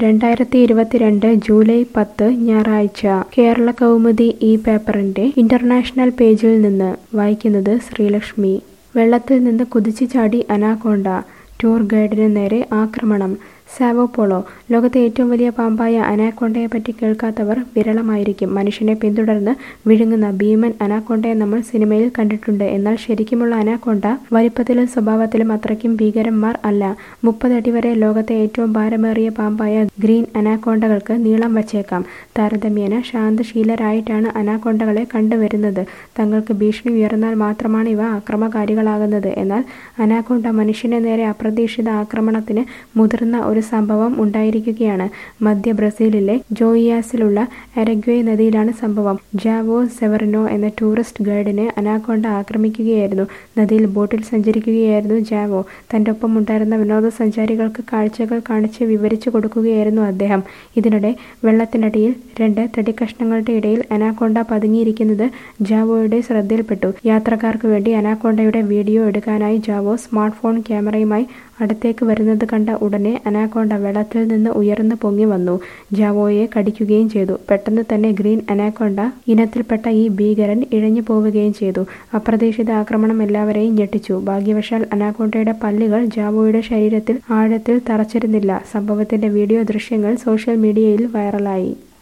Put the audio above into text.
രണ്ടായിരത്തി ഇരുപത്തിരണ്ട് ജൂലൈ പത്ത് ഞായറാഴ്ച കേരള കൗമുദി ഈ പേപ്പറിന്റെ ഇന്റർനാഷണൽ പേജിൽ നിന്ന് വായിക്കുന്നത് ശ്രീലക്ഷ്മി വെള്ളത്തിൽ നിന്ന് കുതിച്ചു ചാടി അനാക്കോണ്ട ടൂർ ഗൈഡിന് നേരെ ആക്രമണം സാവോ പോളോ ലോകത്തെ ഏറ്റവും വലിയ പാമ്പായ അനാക്കോണ്ടയെ പറ്റി കേൾക്കാത്തവർ വിരളമായിരിക്കും മനുഷ്യനെ പിന്തുടർന്ന് വിഴുങ്ങുന്ന ഭീമൻ അനാക്കോണ്ടയെ നമ്മൾ സിനിമയിൽ കണ്ടിട്ടുണ്ട് എന്നാൽ ശരിക്കുമുള്ള അനാക്കോണ്ട വലിപ്പത്തിലും സ്വഭാവത്തിലും അത്രയ്ക്കും ഭീകരന്മാർ അല്ല മുപ്പതടി വരെ ലോകത്തെ ഏറ്റവും ഭാരമേറിയ പാമ്പായ ഗ്രീൻ അനാക്കോണ്ടകൾക്ക് നീളം വച്ചേക്കാം താരതമ്യേന ശാന്തശീലരായിട്ടാണ് അനാക്കോണ്ടകളെ കണ്ടുവരുന്നത് തങ്ങൾക്ക് ഭീഷണി ഉയർന്നാൽ മാത്രമാണ് ഇവ ആക്രമകാരികളാകുന്നത് എന്നാൽ അനാക്കോണ്ട മനുഷ്യനെ നേരെ അപ്രതീക്ഷിത ആക്രമണത്തിന് മുതിർന്ന ഒരു സംഭവം ഉണ്ടായിരിക്കുകയാണ് മധ്യ ബ്രസീലിലെ ജോയിയാസിലുള്ള അരഗ്വേ നദിയിലാണ് സംഭവം ജാവോ സെവറിനോ എന്ന ടൂറിസ്റ്റ് ഗൈഡിനെ അനാക്കോണ്ട ആക്രമിക്കുകയായിരുന്നു നദിയിൽ ബോട്ടിൽ സഞ്ചരിക്കുകയായിരുന്നു ജാവോ തന്റെ ഒപ്പം ഉണ്ടായിരുന്ന വിനോദസഞ്ചാരികൾക്ക് കാഴ്ചകൾ കാണിച്ച് വിവരിച്ചു കൊടുക്കുകയായിരുന്നു അദ്ദേഹം ഇതിനിടെ വെള്ളത്തിനടിയിൽ രണ്ട് തടിക്കഷ്ണങ്ങളുടെ ഇടയിൽ അനാക്കോണ്ട പതുങ്ങിയിരിക്കുന്നത് ജാവോയുടെ ശ്രദ്ധയിൽപ്പെട്ടു യാത്രക്കാർക്ക് വേണ്ടി അനാക്കോണ്ടയുടെ വീഡിയോ എടുക്കാനായി ജാവോ സ്മാർട്ട് ഫോൺ ക്യാമറയുമായി അടുത്തേക്ക് വരുന്നത് കണ്ട ഉടനെ അനാക്കോണ്ട വെള്ളത്തിൽ നിന്ന് ഉയർന്നു പൊങ്ങി വന്നു ജാവോയെ കടിക്കുകയും ചെയ്തു പെട്ടെന്ന് തന്നെ ഗ്രീൻ അനാക്കോണ്ട ഇനത്തിൽപ്പെട്ട ഈ ഭീകരൻ ഇഴഞ്ഞു പോവുകയും ചെയ്തു അപ്രതീക്ഷിത ആക്രമണം എല്ലാവരെയും ഞെട്ടിച്ചു ഭാഗ്യവശാൽ അനാക്കോണ്ടയുടെ പല്ലുകൾ ജാവോയുടെ ശരീരത്തിൽ ആഴത്തിൽ തറച്ചിരുന്നില്ല സംഭവത്തിന്റെ വീഡിയോ ദൃശ്യങ്ങൾ സോഷ്യൽ മീഡിയയിൽ വൈറലായി